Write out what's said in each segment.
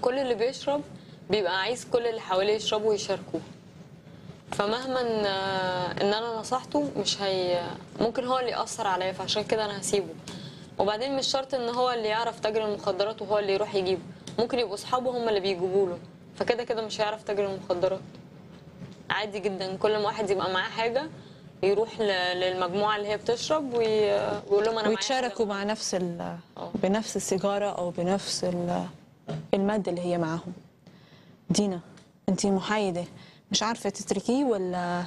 كل اللي بيشرب بيبقى عايز كل اللي حواليه يشربوا ويشاركوه فمهما ان ان انا نصحته مش هي ممكن هو اللي ياثر عليا فعشان كده انا هسيبه وبعدين مش شرط ان هو اللي يعرف تاجر المخدرات وهو اللي يروح يجيبه ممكن يبقوا اصحابه هم اللي بيجيبوا له فكده كده مش هيعرف تاجر المخدرات عادي جدا كل ما واحد يبقى معاه حاجه يروح ل- للمجموعه اللي هي بتشرب وي- ويقول لهم انا معايا ويتشاركوا حاجة. مع نفس ال آه. بنفس السيجاره او بنفس ال- الماده اللي هي معاهم دينا انت محايده مش عارفه تتركيه ولا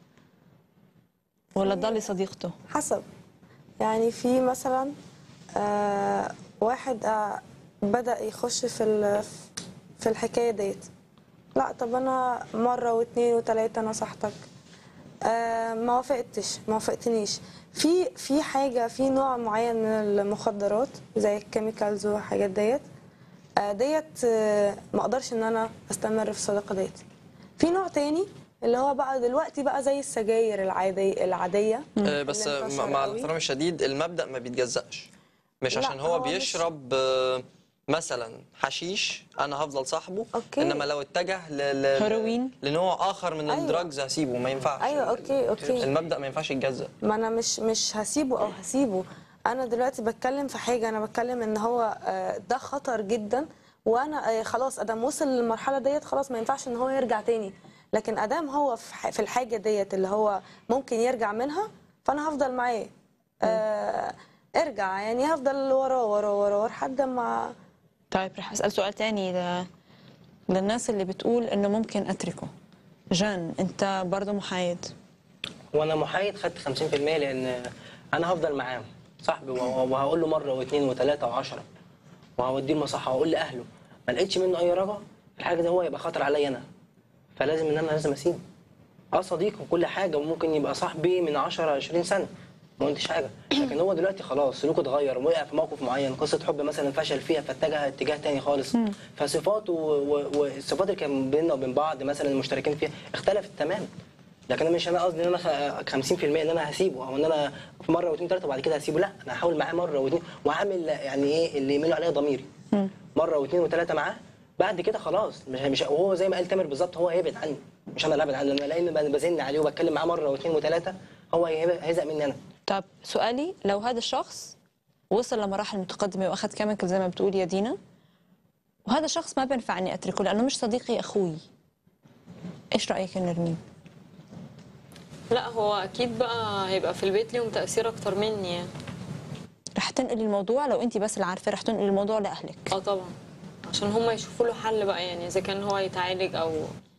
ولا تضلي صديقته حسب يعني في مثلا آه واحد آه بدأ يخش في ال- في الحكاية ديت لا طب أنا مرة واثنين وثلاثة نصحتك آه ما وافقتش ما وافقتنيش في في حاجة في نوع معين من المخدرات زي الكيميكالز والحاجات ديت آه ديت آه ما اقدرش ان انا استمر في الصداقة ديت في نوع تاني اللي هو بقى دلوقتي بقى زي السجاير العادية العادية آه، بس اللي مع انتشر مع قوي. الاحترام الشديد المبدأ ما بيتجزأش مش لا، عشان هو, هو مش- بيشرب آه، مثلا حشيش انا هفضل صاحبه أوكي. انما لو اتجه ل... ل... هيروين. لنوع اخر من أيوة. الدراجز هسيبه ما ينفعش ايوه اوكي اوكي المبدأ ما ينفعش يتجزأ ما انا مش مش هسيبه او هسيبه انا دلوقتي بتكلم في حاجه انا بتكلم ان هو آه، ده خطر جدا وانا آه، خلاص ادام وصل للمرحله ديت خلاص ما ينفعش ان هو يرجع تاني لكن ادام هو في ح- في الحاجه ديت اللي هو ممكن يرجع منها فانا هفضل معاه آه، ارجع يعني هفضل وراه وراه وراه لحد ما طيب رح اسال سؤال تاني ل... للناس اللي بتقول انه ممكن اتركه جان انت برضه محايد وانا محايد خدت 50% لان انا هفضل معاه صاحبي وه- وهقول له مره واثنين وثلاثه وعشرة وهوديه المصحه وهقول لاهله ما لقيتش منه اي رجا الحاجه دي هو يبقى خطر عليا انا فلازم ان انا لازم اسيبه اه صديق وكل حاجه وممكن يبقى صاحبي من 10 20 سنه ما قلتش حاجه لكن هو دلوقتي خلاص سلوكه اتغير وقع في موقف معين قصه حب مثلا فشل فيها فاتجه اتجاه تاني خالص فصفاته و- و- والصفات اللي كان بيننا وبين بعض مثلا المشتركين فيها اختلفت تماما لكن انا مش انا قصدي ان انا خ- 50% ان انا هسيبه او ان انا في مره واثنين ثلاثه وبعد كده هسيبه لا انا هحاول معاه مره واثنين وعامل يعني ايه اللي يميل عليا ضميري مره واثنين وثلاثه معاه بعد كده خلاص مش مش وهو زي ما قال تامر بالظبط هو هيبعد عني مش انا اللي ابعد عنه انا لان ب- بزن عليه وبتكلم معاه مره واثنين وثلاثه هو هيب- هيزهق مني انا طب سؤالي لو هذا الشخص وصل لمراحل متقدمه واخذ كيميكال زي ما بتقول يا دينا وهذا الشخص ما بينفع اني اتركه لانه مش صديقي اخوي ايش رايك يا نرمين لا هو اكيد بقى هيبقى في البيت ليهم تاثير اكتر مني يعني رح تنقلي الموضوع لو انت بس اللي عارفه رح تنقلي الموضوع لاهلك اه طبعا عشان هم يشوفوا له حل بقى يعني اذا كان هو يتعالج او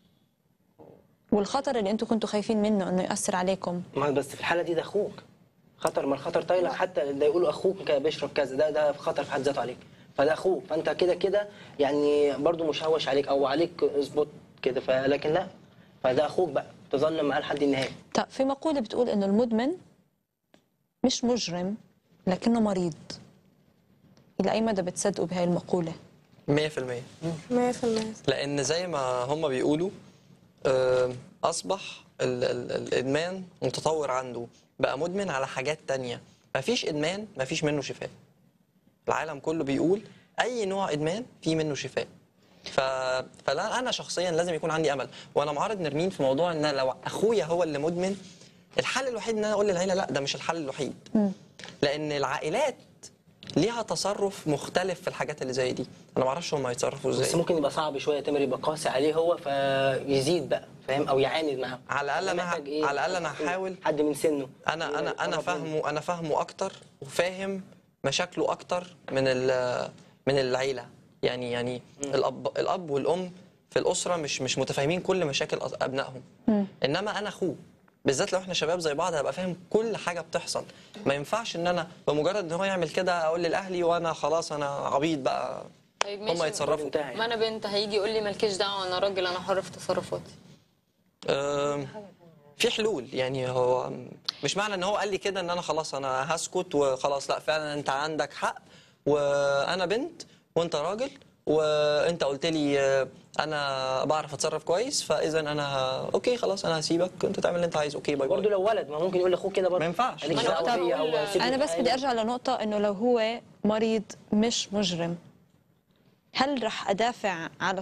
والخطر اللي انتم كنتوا خايفين منه انه ياثر عليكم ما بس في الحاله دي ده اخوك خطر ما الخطر طايله حتى ده يقولوا اخوك كان بيشرب كذا ده ده خطر في حد ذاته عليك فده اخوك فانت كده كده يعني برضو مشوش عليك او عليك اظبط كده فلكن لا فده اخوك بقى تظل معاه لحد النهايه طب في مقوله بتقول انه المدمن مش مجرم لكنه مريض الى اي مدى بتصدقوا بهاي المقوله 100% 100% لان زي ما هم بيقولوا آه، اصبح ال ال الادمان متطور عنده بقى مدمن على حاجات تانية مفيش ادمان مفيش منه شفاء العالم كله بيقول اي نوع ادمان في منه شفاء ف... فلا انا شخصيا لازم يكون عندي امل وانا معارض نرمين في موضوع ان لو اخويا هو اللي مدمن الحل الوحيد ان انا اقول للعيله لا ده مش الحل الوحيد لان العائلات ليها تصرف مختلف في الحاجات اللي زي دي انا ما اعرفش هم هيتصرفوا بس ازاي ممكن يبقى صعب شويه تامر يبقى قاسي عليه هو فيزيد بقى فاهم او يعاند معاه على الأقل أنا ه- محتاج إيه؟ على الأقل أنا هحاول- حد من سنه انا انا انا يقرب منه. فاهمه انا فاهمه اكتر وفاهم مشاكله اكتر من ال- من العيله يعني يعني الاب الاب والام في الاسره مش مش متفاهمين كل مشاكل أص- ابنائهم انما انا اخوه بالذات لو احنا شباب زي بعض هبقى فاهم كل حاجه بتحصل ما ينفعش ان انا بمجرد ان هو يعمل كده اقول لاهلي وانا خلاص انا عبيط بقى طيب هم ماشي يتصرفوا انتهى. ما انا بنت هيجي يقول لي مالكيش دعوه انا راجل انا حر في تصرفاتي أم، في حلول يعني هو مش معنى ان هو قال لي كده ان انا خلاص انا هسكت وخلاص لا فعلا انت عندك حق وانا بنت وانت راجل وانت قلت لي آه، انا بعرف اتصرف كويس فاذا انا اوكي خلاص انا هسيبك انت تعمل اللي انت عايزه اوكي باي برضه باي لو ولد ما ممكن يقول لاخوه كده برضه ما ينفعش. مالكش ما أنا دعوة كنت بيا هقول- او سيبني انا بس في بدي حالي. ارجع لنقطه انه لو هو مريض مش مجرم هل رح ادافع على